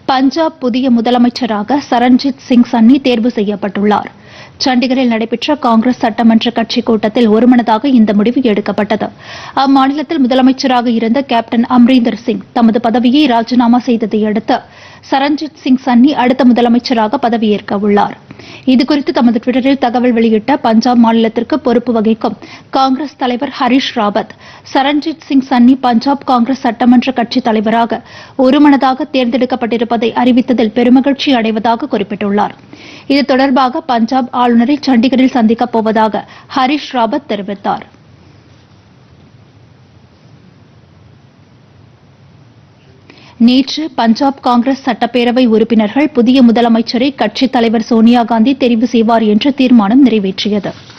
பஞ்சாப் புதிய முதலமைச்சராக சரண்ஜித் சிங் சன்னி தேர்வு செய்யப்பட்டுள்ளார் சண்டிகரில் நடைபெற்ற காங்கிரஸ் சட்டமன்ற கட்சி கூட்டத்தில் ஒருமனதாக இந்த முடிவு எடுக்கப்பட்டது அம்மாநிலத்தில் முதலமைச்சராக இருந்த கேப்டன் அம்ரீந்தர் சிங் தமது பதவியை ராஜினாமா செய்ததை அடுத்து சரண்ஜித் சிங் சன்னி அடுத்த முதலமைச்சராக பதவியேற்க உள்ளார் இதுகுறித்து தமது டுவிட்டரில் தகவல் வெளியிட்ட பஞ்சாப் மாநிலத்திற்கு பொறுப்பு வகிக்கும் காங்கிரஸ் தலைவர் ஹரீஷ் ராவத் சரண்ஜித் சிங் சன்னி பஞ்சாப் காங்கிரஸ் சட்டமன்ற கட்சித் தலைவராக ஒருமனதாக தேர்ந்தெடுக்கப்பட்டிருப்பதை அறிவித்ததில் பெருமகிழ்ச்சி அடைவதாக குறிப்பிட்டுள்ளார் இது தொடர்பாக பஞ்சாப் ஆளுநரை சண்டிகரில் சந்திக்கப் போவதாக ஹரீஷ் ராவத் தெரிவித்தார் நேற்று பஞ்சாப் காங்கிரஸ் சட்டப்பேரவை உறுப்பினர்கள் புதிய முதலமைச்சரை கட்சித் தலைவர் சோனியா காந்தி தெரிவு செய்வார் என்ற தீர்மானம் நிறைவேற்றியது